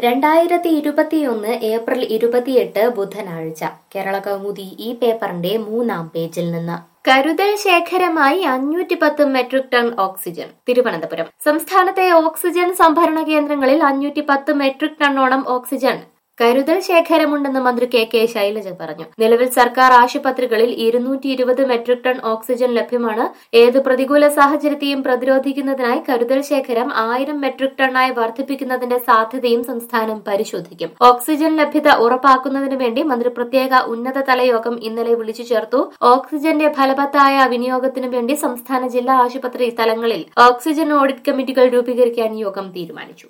രണ്ടായിരത്തി ഇരുപത്തിയൊന്ന് ഏപ്രിൽ ഇരുപത്തിയെട്ട് ബുധനാഴ്ച കേരള കൗമുദി ഈ പേപ്പറിന്റെ മൂന്നാം പേജിൽ നിന്ന് കരുതൽ ശേഖരമായി അഞ്ഞൂറ്റി പത്ത് മെട്രിക് ടൺ ഓക്സിജൻ തിരുവനന്തപുരം സംസ്ഥാനത്തെ ഓക്സിജൻ സംഭരണ കേന്ദ്രങ്ങളിൽ അഞ്ഞൂറ്റി പത്ത് മെട്രിക് ടണ്ണോളം ഓക്സിജൻ കരുതൽ ശേഖരമുണ്ടെന്ന് മന്ത്രി കെ കെ ശൈലജ പറഞ്ഞു നിലവിൽ സർക്കാർ ആശുപത്രികളിൽ ഇരുന്നൂറ്റി ഇരുപത് മെട്രിക് ടൺ ഓക്സിജൻ ലഭ്യമാണ് ഏത് പ്രതികൂല സാഹചര്യത്തെയും പ്രതിരോധിക്കുന്നതിനായി കരുതൽ ശേഖരം ആയിരം മെട്രിക് ടണ്ണായി വർദ്ധിപ്പിക്കുന്നതിന്റെ സാധ്യതയും സംസ്ഥാനം പരിശോധിക്കും ഓക്സിജൻ ലഭ്യത ഉറപ്പാക്കുന്നതിന് വേണ്ടി മന്ത്രി പ്രത്യേക ഉന്നതതല യോഗം ഇന്നലെ വിളിച്ചു ചേർത്തു ഓക്സിജന്റെ ഫലവത്തായ വിനിയോഗത്തിനു വേണ്ടി സംസ്ഥാന ജില്ലാ ആശുപത്രി തലങ്ങളിൽ ഓക്സിജൻ ഓഡിറ്റ് കമ്മിറ്റികൾ രൂപീകരിക്കാൻ യോഗം തീരുമാനിച്ചു